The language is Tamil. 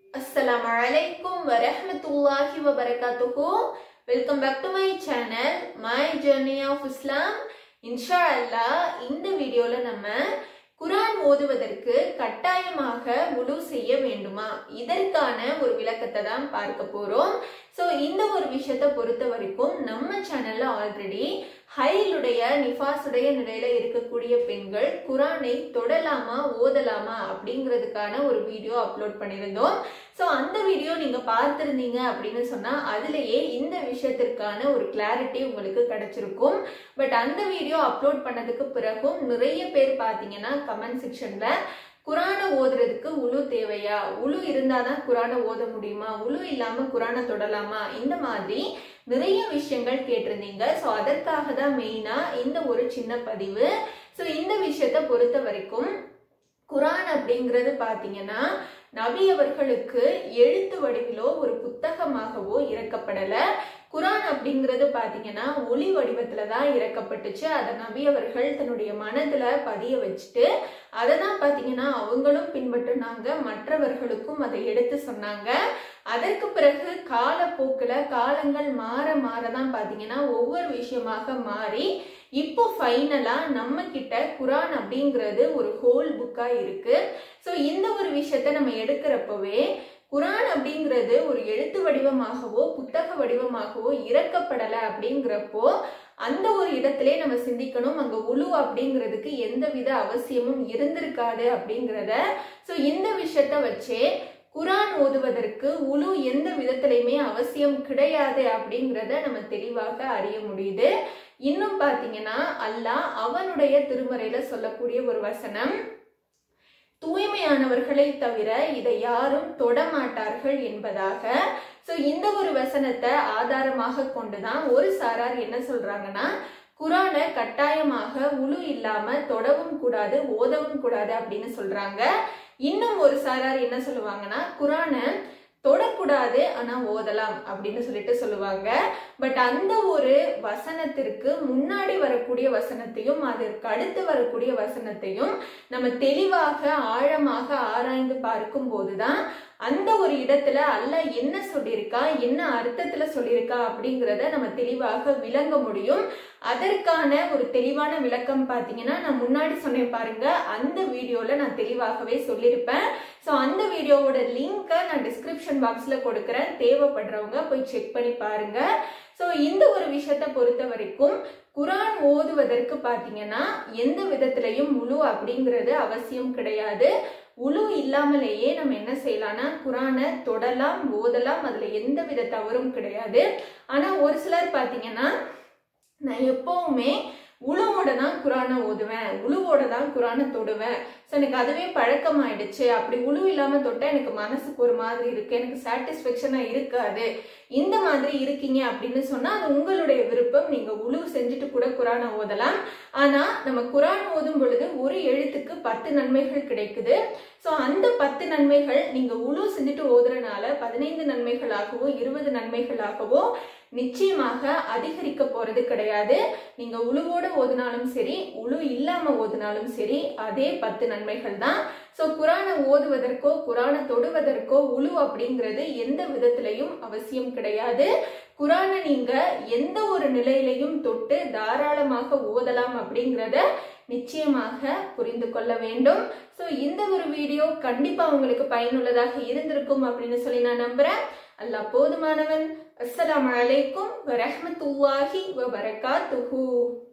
Assalamu alaikum wa rahmatullahi wa barakatuhu. Welcome back to my channel, My Journey of Islam. இன்ஷா அல்லாஹ் இந்த வீடியோல நம்ம குரான் ஓதுவதற்கு கட்டாயமாக முழு செய்ய வேண்டுமா இதற்கான ஒரு விளக்கத்தை தான் பார்க்க போறோம் ஸோ இந்த ஒரு விஷயத்தை பொறுத்த வரைக்கும் நம்ம சேனல்ல ஆல்ரெடி ஹைலுடைய நிஃபாஸுடைய நிலையில இருக்கக்கூடிய பெண்கள் குரானை தொடலாமா ஓதலாமா அப்படிங்கிறதுக்கான ஒரு வீடியோ அப்லோட் பண்ணியிருந்தோம் ஸோ அந்த வீடியோ நீங்க பார்த்திருந்தீங்க அப்படின்னு சொன்னா அதுலயே இந்த விஷயத்திற்கான ஒரு கிளாரிட்டி உங்களுக்கு கிடைச்சிருக்கும் பட் அந்த வீடியோ அப்லோட் பண்ணதுக்கு பிறகும் நிறைய பேர் பார்த்தீங்கன்னா கமெண்ட் செக்ஷன்ல குரானை ஓதுறதுக்கு உழு தேவையா உழு இருந்தாதான் குரானை ஓத முடியுமா உழு இல்லாம குரானை தொடலாமா இந்த மாதிரி நிறைய விஷயங்கள் கேட்டிருந்தீங்க ஸோ அதற்காக தான் மெயினா இந்த ஒரு சின்ன பதிவு ஸோ இந்த விஷயத்தை பொறுத்த வரைக்கும் குரான் அப்படிங்கிறது பார்த்தீங்கன்னா நபி அவர்களுக்கு எழுத்து வடிவிலோ ஒரு புத்தகமாகவோ இறக்கப்படல குரான் அப்படிங்கிறது பார்த்தீங்கன்னா ஒளி வடிவத்துல தான் இறக்கப்பட்டுச்சு அதை நபி அவர்கள் தன்னுடைய மனதுல பதிய வச்சுட்டு அதை தான் பார்த்தீங்கன்னா அவங்களும் பின்பற்றினாங்க மற்றவர்களுக்கும் அதை எடுத்து சொன்னாங்க அதற்கு பிறகு காலப்போக்கில் காலங்கள் மாற மாற தான் பார்த்தீங்கன்னா ஒவ்வொரு விஷயமாக மாறி இப்போ ஃபைனலா நம்ம கிட்ட குரான் அப்படிங்கிறது ஒரு ஹோல் புக்கா இருக்கு ஸோ இந்த ஒரு விஷயத்த நம்ம எடுக்கிறப்பவே குரான் அப்படிங்கிறது ஒரு எழுத்து வடிவமாகவோ புத்தக வடிவமாகவோ இறக்கப்படலை அப்படிங்கிறப்போ அந்த ஒரு இடத்திலே நம்ம சிந்திக்கணும் அங்க உழு அப்படிங்கிறதுக்கு எந்த வித அவசியமும் இருந்திருக்காது அப்படிங்கிறத ஸோ இந்த விஷயத்த வச்சே குரான் ஓதுவதற்கு உழு எந்த விதத்திலையுமே அவசியம் கிடையாது அப்படிங்கிறத நம்ம தெளிவாக அறிய முடியுது இன்னும் பாத்தீங்கன்னா அல்லாஹ் அவனுடைய திருமறையில சொல்லக்கூடிய ஒரு வசனம் தூய்மையானவர்களை தவிர இதை யாரும் தொடமாட்டார்கள் என்பதாக ஸோ இந்த ஒரு வசனத்தை ஆதாரமாக கொண்டுதான் ஒரு சாரார் என்ன சொல்றாங்கன்னா குரானை கட்டாயமாக உழு இல்லாம தொடவும் கூடாது ஓதவும் கூடாது அப்படின்னு சொல்றாங்க இன்னும் ஒரு சாரார் என்ன சொல்லுவாங்கன்னா குரானை தொடக்கூடாது ஆனா ஓதலாம் அப்படின்னு சொல்லிட்டு சொல்லுவாங்க பட் அந்த ஒரு வசனத்திற்கு முன்னாடி வரக்கூடிய வசனத்தையும் அதற்கு அடுத்து வரக்கூடிய வசனத்தையும் நம்ம தெளிவாக ஆழமாக ஆராய்ந்து பார்க்கும் போதுதான் அந்த ஒரு இடத்துல அல்ல என்ன சொல்லியிருக்கா என்ன அர்த்தத்துல சொல்லியிருக்கா அப்படிங்கிறத நம்ம தெளிவாக விளங்க முடியும் அதற்கான ஒரு தெளிவான விளக்கம் பார்த்தீங்கன்னா நான் முன்னாடி சொன்னேன் பாருங்க அந்த வீடியோல நான் தெளிவாகவே சொல்லியிருப்பேன் ஸோ அந்த வீடியோவோட லிங்கை நான் டிஸ்கிரிப்ஷன் பாக்ஸ்ல கொடுக்குறேன் தேவைப்படுறவங்க போய் செக் பண்ணி பாருங்க ஸோ இந்த ஒரு விஷயத்த பொறுத்த வரைக்கும் குரான் ஓதுவதற்கு பார்த்தீங்கன்னா எந்த விதத்திலையும் முழு அப்படிங்கிறது அவசியம் கிடையாது உழு இல்லாமலேயே நம்ம என்ன செய்யலாம்னா குரானை தொடலாம் ஓதலாம் அதுல எந்த வித தவறும் கிடையாது ஆனா ஒரு சிலர் பாத்தீங்கன்னா நான் எப்பவுமே உழுவோட தான் குரானை ஓதுவேன் உழுவோட தான் குரானை தொடுவேன் ஸோ எனக்கு அதுவே பழக்கமாயிடுச்சு அப்படி உழு இல்லாமல் தொட்டால் எனக்கு மனசுக்கு ஒரு மாதிரி இருக்கு எனக்கு சாட்டிஸ்ஃபேக்ஷனாக இருக்காது இந்த மாதிரி இருக்கீங்க அப்படின்னு சொன்னால் அது உங்களுடைய விருப்பம் நீங்கள் உழு செஞ்சுட்டு கூட குரானை ஓதலாம் ஆனால் நம்ம குரான் ஓதும் பொழுது ஒரு எழுத்துக்கு பத்து நன்மைகள் கிடைக்குது ஸோ அந்த பத்து நன்மைகள் நீங்கள் உழு செஞ்சுட்டு ஓதுறனால பதினைந்து நன்மைகளாகவோ இருபது நன்மைகளாகவோ நிச்சயமாக அதிகரிக்க போறது கிடையாது நீங்க உழுவோட ஓதுனாலும் சரி உழு இல்லாம ஓதுனாலும் சரி அதே பத்து நன்மைகள் தான் ஸோ குரானை ஓதுவதற்கோ குரானை தொடுவதற்கோ உழு அப்படிங்கிறது எந்த விதத்திலையும் அவசியம் கிடையாது குரானை நீங்க எந்த ஒரு நிலையிலையும் தொட்டு தாராளமாக ஓதலாம் அப்படிங்கிறத நிச்சயமாக புரிந்து கொள்ள வேண்டும் ஸோ இந்த ஒரு வீடியோ கண்டிப்பா உங்களுக்கு பயனுள்ளதாக இருந்திருக்கும் அப்படின்னு சொல்லி நான் நம்புறேன் அல்லாஹ் போதுமானவன் அஸ்ஸலாமு அலைக்கும் வரஹ்மத்துல்லாஹி வபரகாத்துஹு